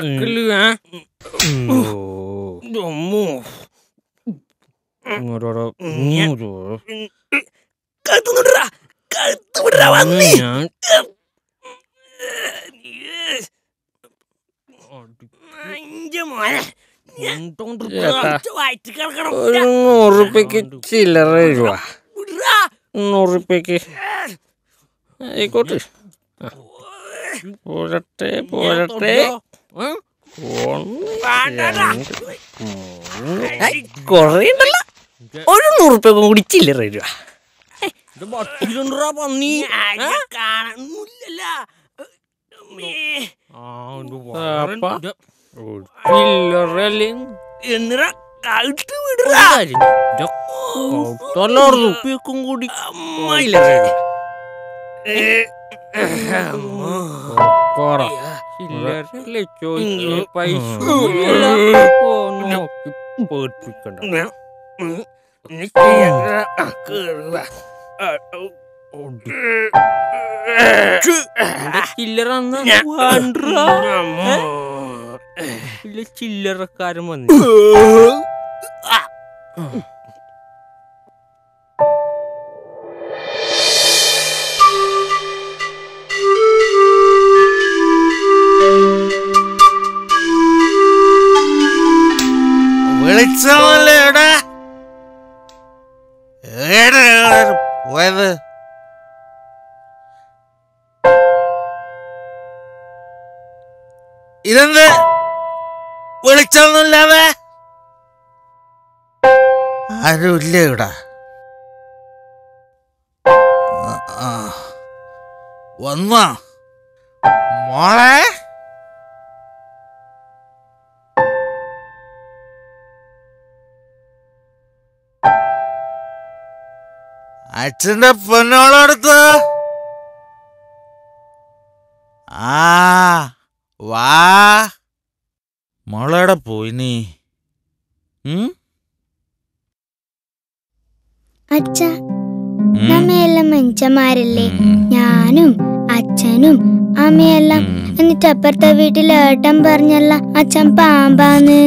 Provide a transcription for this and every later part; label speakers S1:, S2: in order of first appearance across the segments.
S1: നടക്കില്ല ഏ? അമ്മോ. ഇങ്ങോട്ടോടെ ഇങ്ങോട്ട് വാ.
S2: കഴുത്തുന്നുണ്ടാ കഴുത്ത് വിടാ വന്നേ
S1: ഞാൻ
S2: അഞ്ച് മോനെ
S1: ഉണ്ടോണ്ട്
S2: ചേട്ടാ വയറ്റ് കിടക്കണം
S1: ഒരു നൂറുപ്യക്ക് ചില്ലറ രൂപ
S2: വിടാ
S1: നൂറുപ്യക്ക് ആയിക്കോട്ടെ ആ. പോരട്ടെ പോരട്ടെ ഒന്ന്
S2: വേണ്ടടാ.
S1: രണ്ട് മൂന്ന് ഐ, കൊറേ ഉണ്ടല്ലോ ഒരു നൂറുപ്യക്കും കൂടി ചില്ലറ രൂപ പന്നി
S2: ഞാൻ കാണുന്നില്ലല്ലോ അമ്മേ.
S1: അപ്പ ചില്ലറല്ലേ
S2: എന്നിടാ കഴുത്ത് വിടാ
S1: തൊള്ളാറുപ്യക്കും കൂടി ചില്ലറ രൂപ കൊറ ചില്ലറല്ലേ ചോദിച്ചു പൈസ പേടിപ്പിക്കണ്ട ചില്ലറ ചില്ലറക്കാരൻ വന്നു
S3: വിളിച്ചല്ലേ എടാ ഏടാ പോയത് ഇതെന്ത് വിളിച്ചൊന്നുമില്ലാതെ ആരുമില്ല ഇവിടെ ആ, ആ. വന്നോ മോളെ അച്ഛന്റെ പൊന്നോളടുത്ത് ആ വാ മോളെവിടെ പോയി നീ ഉം?
S4: അച്ഛ
S3: ഉം?
S4: നമ്മയെല്ലാം മനുഷ്യന്മാരല്ലേ
S3: ഉം.
S4: ഞാനും അച്ഛനും അമ്മയെല്ലാം
S3: ഉം.
S4: എന്നിട്ട് അപ്പുറത്തെ വീട്ടിൽ ഏട്ടൻ പറഞ്ഞല്ല അച്ഛൻ പാമ്പാന്ന്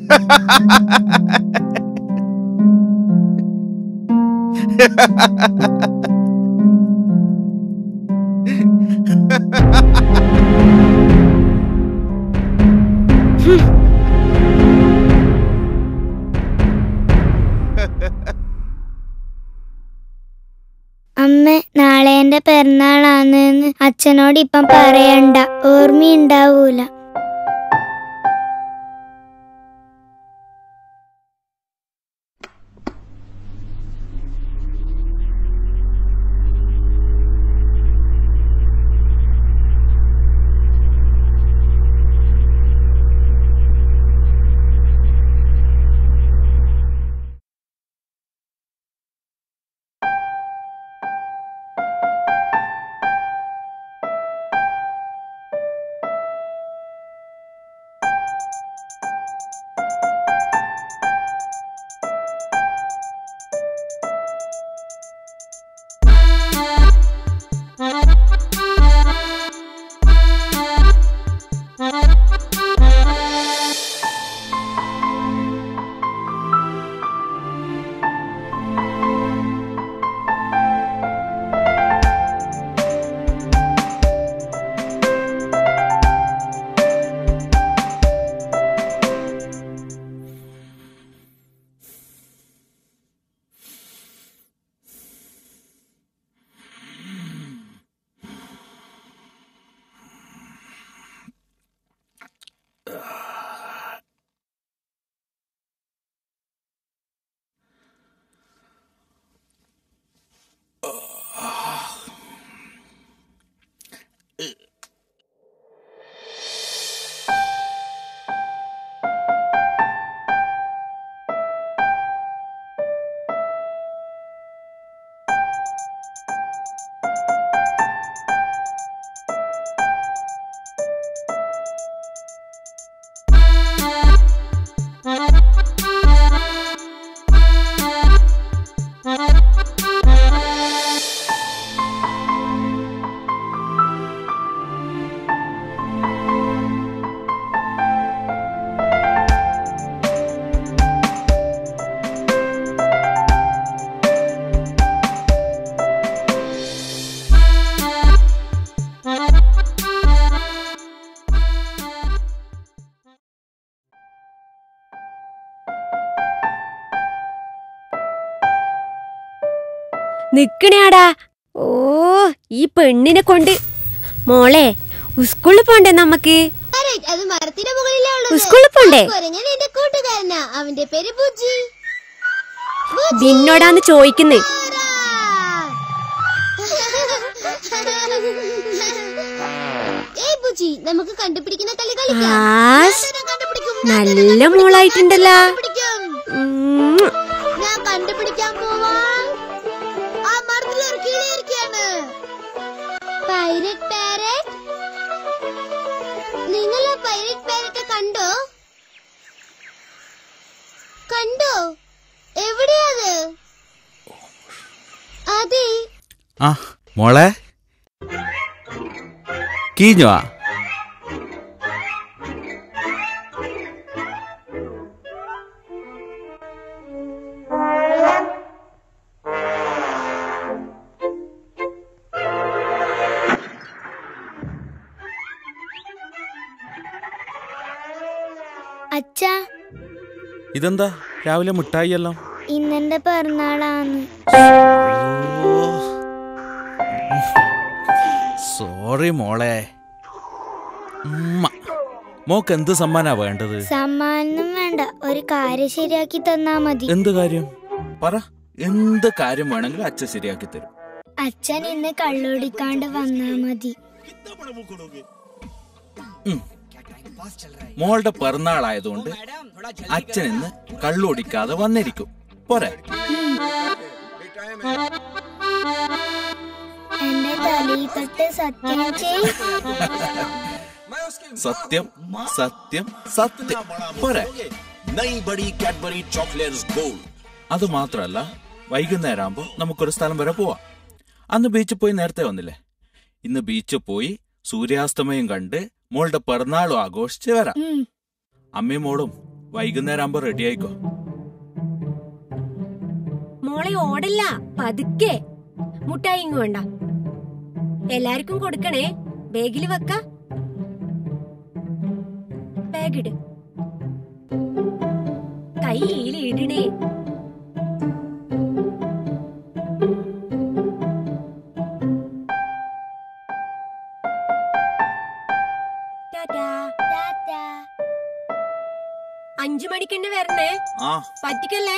S4: അമ്മ നാളെ എന്റെ പിറന്നാളാന്ന് അച്ഛനോട് ഇപ്പം പറയണ്ട ഓർമ്മയുണ്ടാവൂല
S5: നിക്കണേടാ ഓ ഈ പെണ്ണിനെ കൊണ്ട് മോളെ സ്കൂളിൽ പോണ്ടേ നമുക്ക്
S6: അത് മരത്തിന്റെ മുകളിലേ ഉള്ളത്
S5: സ്കൂളിൽ പോണ്ടേ
S6: കുരങ്ങൻ എന്റെ കൂട്ടുകാരനാ അവന്റെ പേര് ബുജി
S5: നിന്നോടാന്ന് ചോദിക്കുന്നേ
S6: ഏയ് ബുജി നമുക്ക് കണ്ടുപിടിക്കുന്ന കളി കളിക്കാം
S5: ആസ്,
S6: ഞാൻ കണ്ടുപിടിക്കും
S5: നല്ല മോളായിട്ടുണ്ടല്ലോ
S6: കണ്ടുപിടിക്കും
S5: ഉം.
S6: ഞാൻ കണ്ടുപിടിക്കാൻ പോവാൻ ആ മരത്തിൽ ഒരു കിളി ഇരിക്കുകയാണ് പൈരറ്റ് പാരറ്റ് നിങ്ങൾ ആ പൈരറ്റ് പാരറ്റ് കണ്ടോ കണ്ടോ എവിടെയത് അതെ
S3: ആ മോളെ കീഞ്ഞോ
S4: അച്ഛാ
S3: ഇതെന്താ രാവിലെ മിഠായി എല്ലാം
S4: ഇന്നെന്റെ പിറന്നാളാന്ന്
S3: സോറി മോളെ ഉമ്മ. മോക്ക് എന്ത് സമ്മാനാ വേണ്ടത്
S4: സമ്മാനം വേണ്ട ഒരു കാര്യം ശരിയാക്കി തന്നാ മതി
S3: എന്ത് കാര്യം പറ എന്ത് കാര്യം വേണമെങ്കിലും അച്ഛൻ ശരിയാക്കി തരും
S4: അച്ഛൻ ഇന്ന് കള്ളുടിക്കാണ്ട് വന്നാ മതി
S3: മോളുടെ പിറന്നാളായതുകൊണ്ട് അച്ഛൻ ഇന്ന് കള്ളുടിക്കാതെ വന്നിരിക്കും പോരെ
S4: എന്റെ തലയിൽ തൊട്ട് സത്യം ചെയ്
S3: സത്യം സത്യം സത്യം പോരെ
S7: नई बड़ी कैडबरी चॉकलेट्स गोल्ड
S3: അത് മാത്രല്ല വൈകുന്നേരം ആകുമ്പോ നമുക്കൊരു സ്ഥലം വരെ പോവാം അന്ന് ബീച്ചിൽ പോയി നേരത്തെ വന്നില്ലേ ഇന്ന് ബീച്ചിൽ പോയി സൂര്യാസ്തമയം കണ്ട് മോളുടെ പിറന്നാളും ആഘോഷിച്ച് വരാം
S4: ഉം.
S3: അമ്മയും മോളും വൈകുന്നേരം ആകുമ്പോ റെഡി ആയിക്കോ
S5: മോളെ ഓടല്ല പതുക്കെ മുട്ടായി ഇങ്ങ് വേണ്ട എല്ലാവർക്കും കൊടുക്കണേ ബാഗിൽ വെക്ക ബാഗിട് കയ്യിൽ ഇടണേ ടാറ്റാ.
S4: ടാറ്റാ.
S5: അഞ്ചു മണിക്കന്നെ വരണേ
S3: ആ
S5: പറ്റിക്കല്ലേ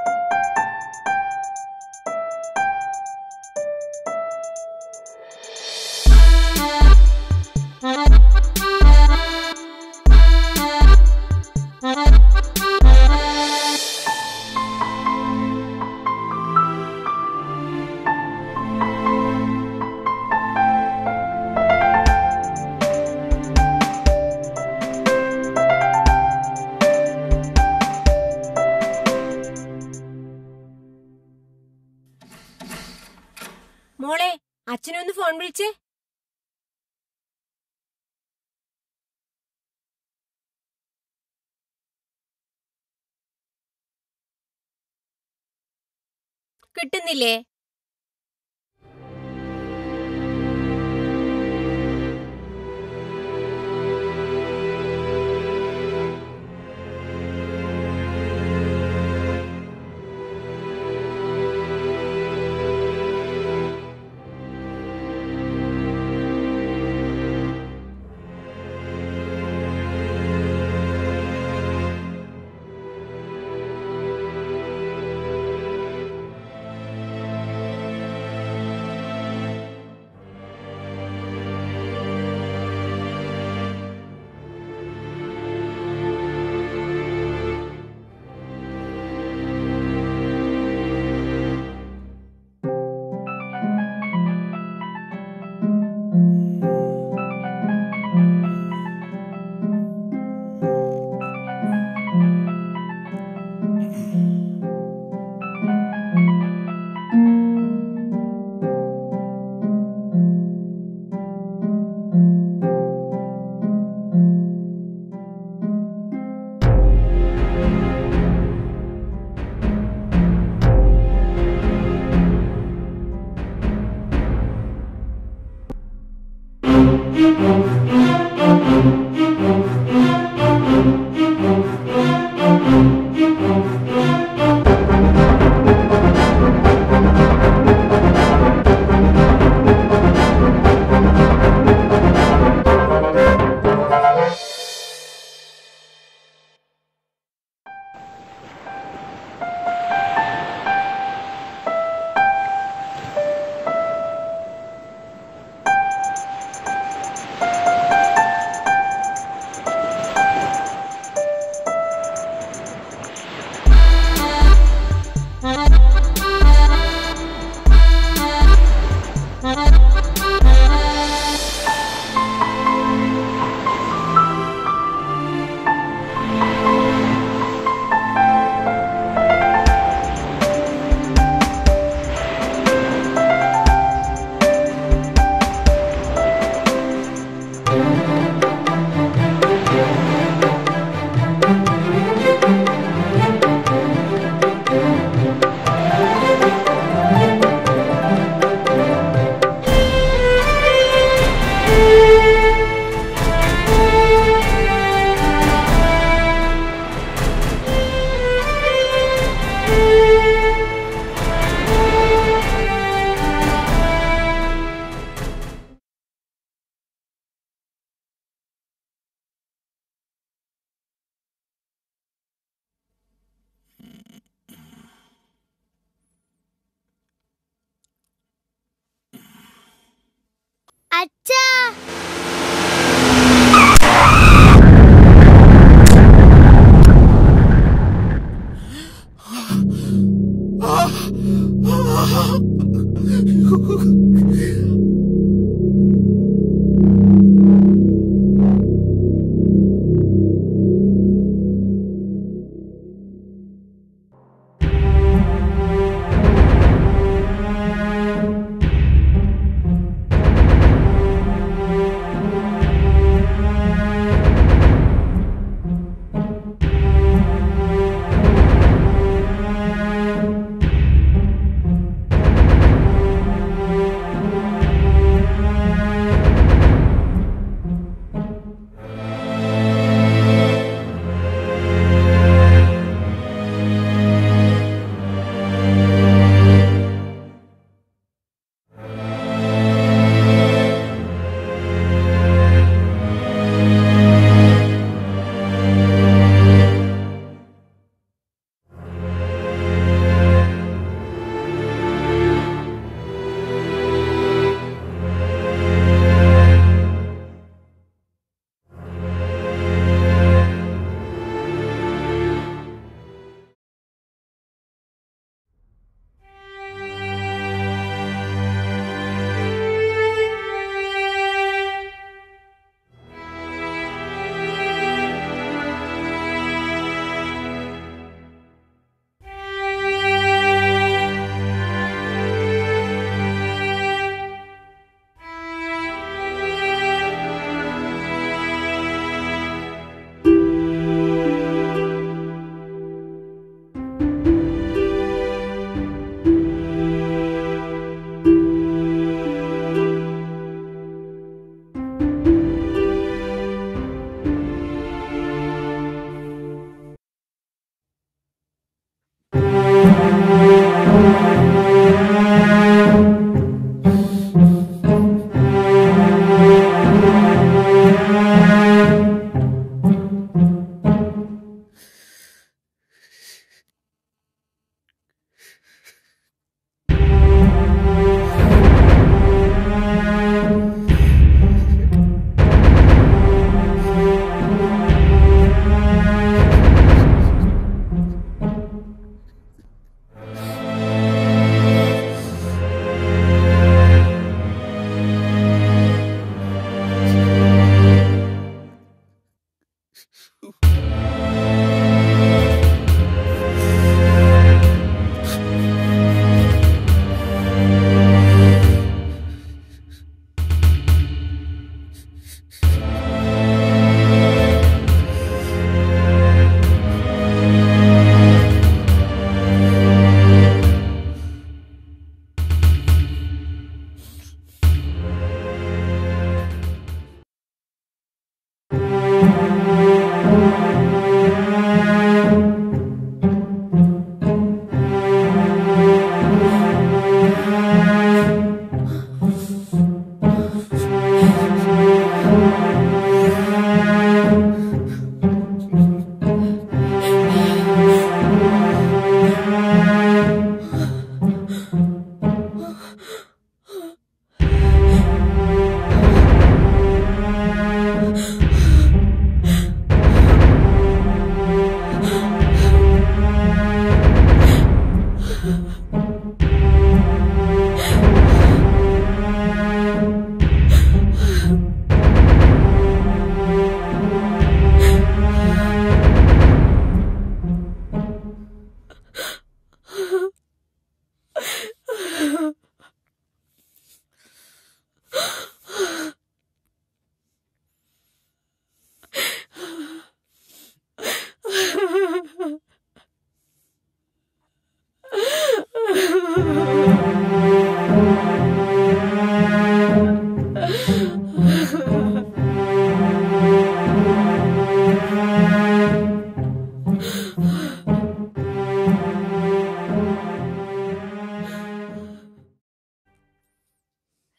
S5: മോളെ അച്ഛനെ ഒന്ന് ഫോൺ വിളിച്ചേ കിട്ടുന്നില്ലേ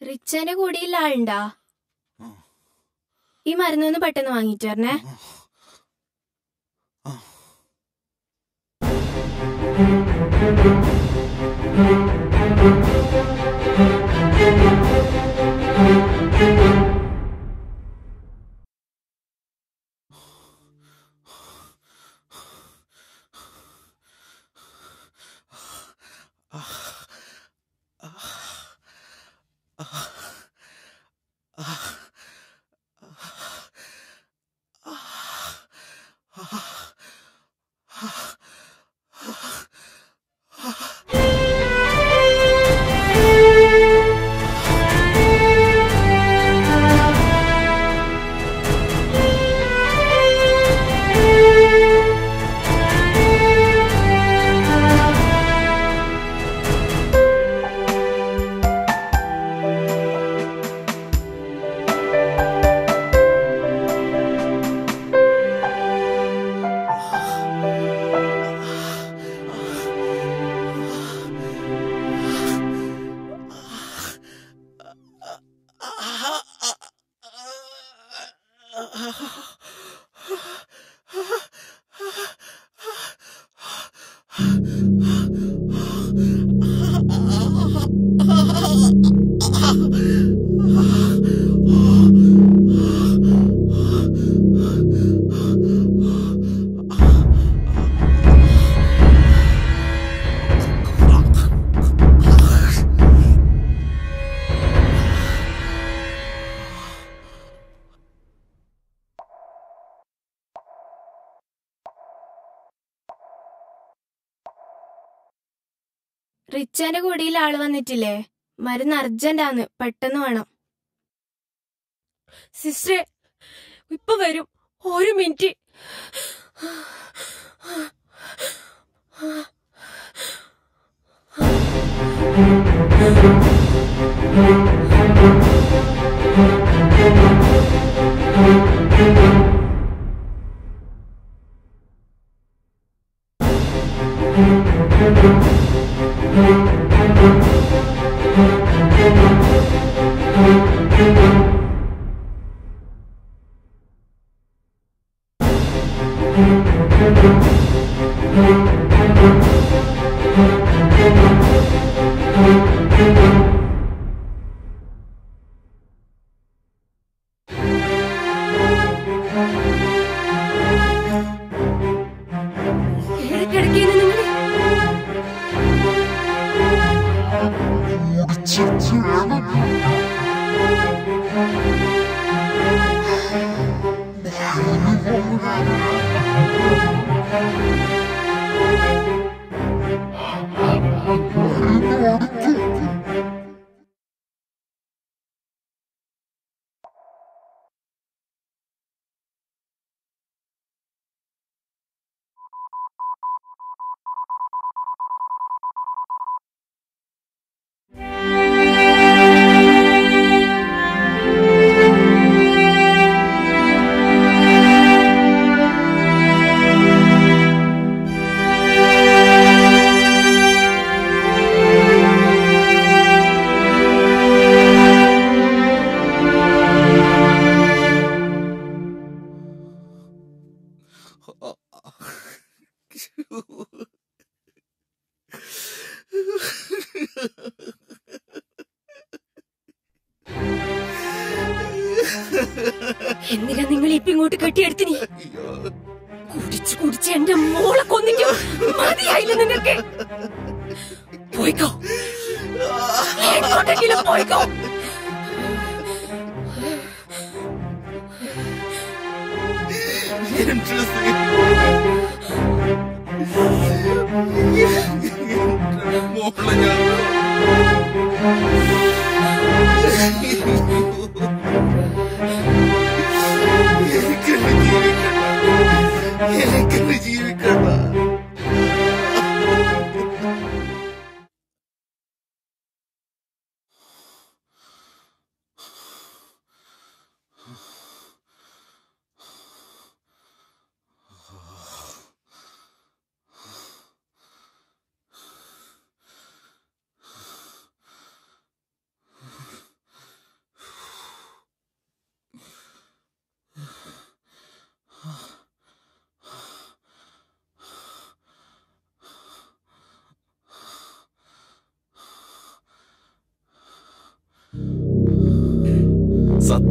S5: റിച്ചാന്റെ കൂടിയുള്ള ആളുണ്ടാ ഈ മരുന്നൊന്ന് പെട്ടെന്ന് വാങ്ങിട്ട് വരണേ റിച്ചാന്റെ കൂടിയിൽ ആള് വന്നിട്ടില്ലേ മരുന്ന് അർജന്റാന്ന് പെട്ടെന്ന് വേണം സിസ്റ്ററെ ഇപ്പൊ വരും ഒരു മിനിറ്റ് കിടക്കിന്ന് നിങ്ങൾ എന്തിനാ നിങ്ങൾ ഇപ്പൊ ഇങ്ങോട്ട് കെട്ടിയെടുത്തിനി കുടിച്ച് കുടിച്ച് എന്റെ മോളെ കൊന്നിട്ട് മതിയായില്ല നിങ്ങൾക്ക് പോയിക്കോ എങ്ങോട്ടെങ്കിലും പോയിക്കോ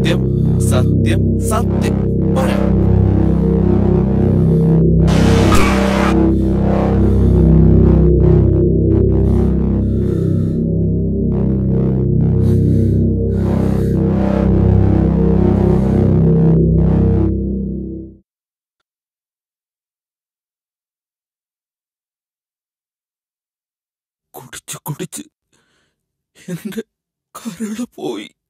S3: സത്യം സത്യം സത്യം പറയാം കുടിച്ച് കുടിച്ച് എന്റെ കരള് പോയി